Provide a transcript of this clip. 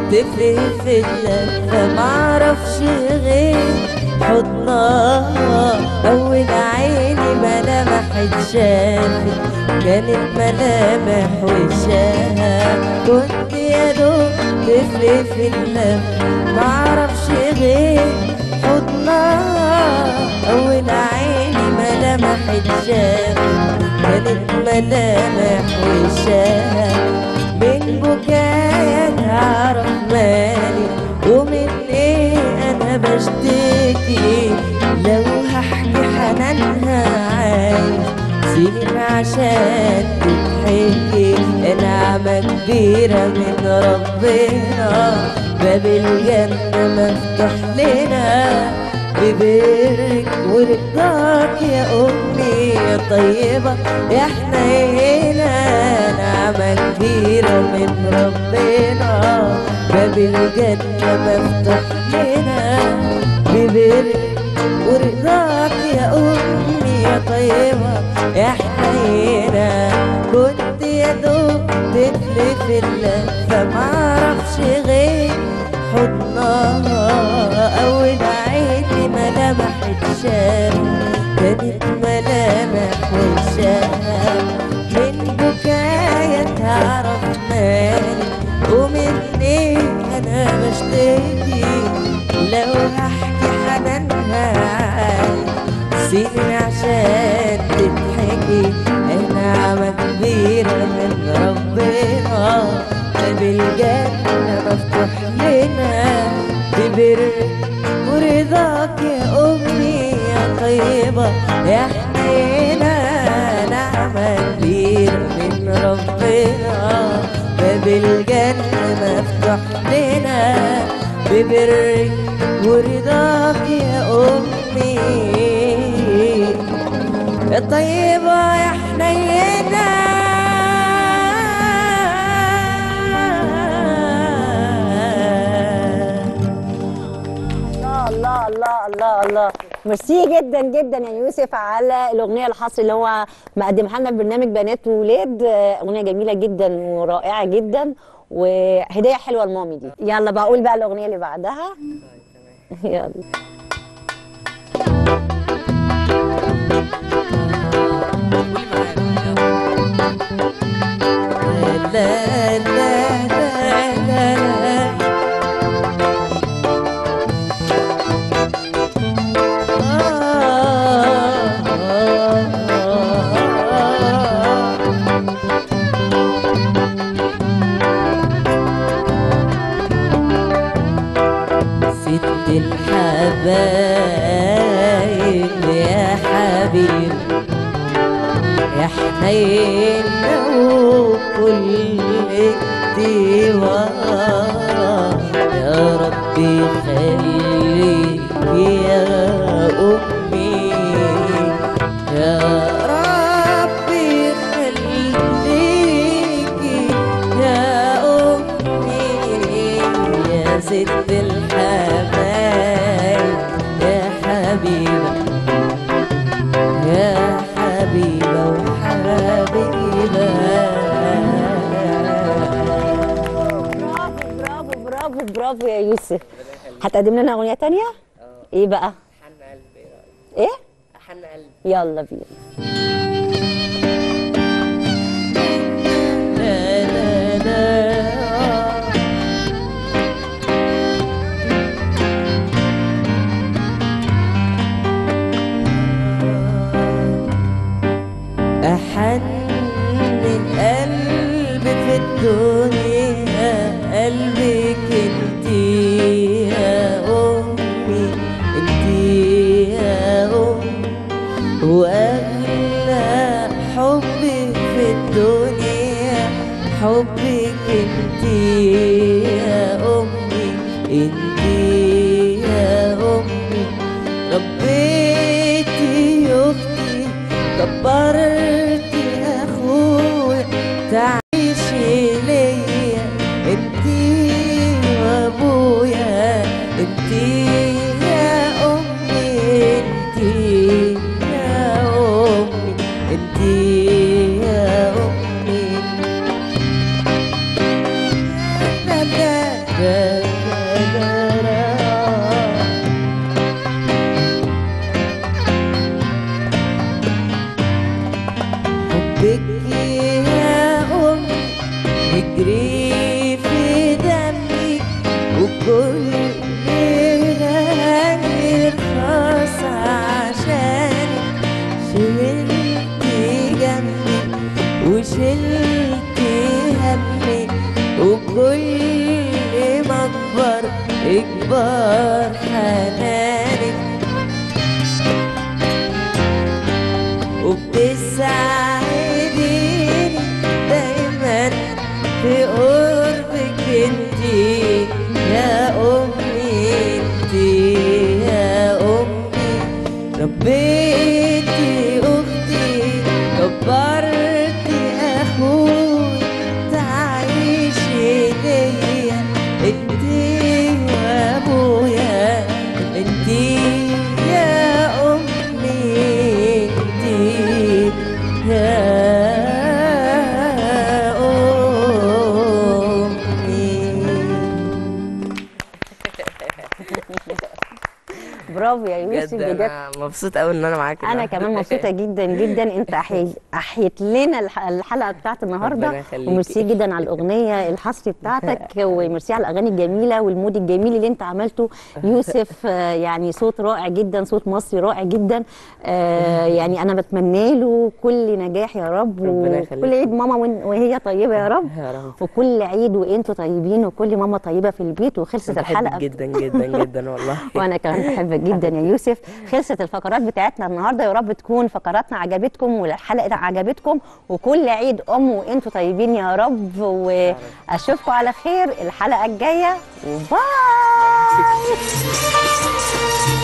طفل في اللفة معرفش غير حضنها أول عيني ملامح اتشافت كانت ملامح وشها كنت يا دوب طفل في اللفة معرفش غير حضنها أول عيني ملامح اتشافت كانت ملامح وشها من بكايا تعرف مالي ومن ايه انا بشتكي لو هحكي حنانها عايز سنين عشان تتحكي نعمة كبيرة من ربنا باب الجنة مفتوح لنا ببرك ورضاك يا أمي يا طيبة يا حنينة نعمة كبيرة من ربنا باب الجنة مفتوح لنا ببرك ورضاك يا أمي يا طيبة يا حنينة كنت يا دوب طفل في اللفة معرفش غير حضنها أول عيني ملامح اتشاف كانت ملامح وشها من بكايا تعرف مالي ومن ايه انا بشتكي لو هحكي حنانها عالي سنين عشان تضحكي نعمة كبيرة من ربنا باب الجنة مفتوح لنا ببر ورضاك يا أمي يا طيبة يا حنينة نعمة كبيرة من ربنا باب الجنة مفتوح لنا ببرك ورضاك يا أمي يا طيبة يا حنينة الله الله الله الله الله ميرسي جدا جدا يا يوسف على الاغنيه الحصري اللي هو مقدمها لنا في برنامج بنات وولاد آه، اغنيه جميله جدا ورائعه جدا وهديه حلوه لمامي دي يلا بقول بقى الاغنيه اللي بعدها يلا لا لا لا لا لا ست الحبايب يا حبيب يا حنين وكل الديوان يا ربي خليك يا أمي يا ربي خليك يا أمي يا ست الحبايب يا حبيبة يا حبيبة وحبيبة برافو برافو برافو برافو يا يوسف هتقدم لنا اغنيه تانية ايه بقى حن قلبي ايه حن قلبي يلا بينا لا لا لا أحن القلب في الدنيا قلبك انتي يا أمي انتي يا أمي وأغلى حبي في الدنيا حبك انتي يا أمي انتي يا أمي ربيتي أختي كبرتي أخويا تعيشي ليا انتي وأبويا دا دا دا دا حبك يا أمي يجري في دمي وكل غالي رخاص عشانك شلتي جنبي وشلتي همي وكل ما اكبر اكبر حنانك وبتساعديني دايما في قربك انتي يا امي انتي يا امي ربيتي اختي كبرتي اخوي تعيشي ليا انتي وابويا انتي يا امي انتي يا امي برافو يا يوسف بجد بجد انا مبسوط قوي ان انا معاك انا النهاردة. كمان مبسوطه جدا جدا انت أحي... احيت لنا الح- الحلقه بتاعت ربنا النهارده يخليكي. وميرسي جدا على الاغنيه الحصري بتاعتك وميرسي على الاغاني الجميله والمود الجميل اللي انت عملته يوسف آه، يعني صوت رائع جدا صوت مصري رائع جدا آه، يعني انا بتمنى له كل نجاح يا رب ربنا وكل يخليكي. عيد ماما وإن- وهي طيبه يا رب يا رب وكل عيد وانتوا طيبين وكل ماما طيبه في البيت وخلصت بحبك الحلقه جدا جدا جدا والله وانا كمان بحبك جدا يا يوسف خلصت الفقرات بتاعتنا النهارده يا رب تكون فقراتنا عجبتكم والحلقه عجبتكم وكل عيد ام وانتوا طيبين يا رب واشوفكم على خير الحلقه الجايه وباي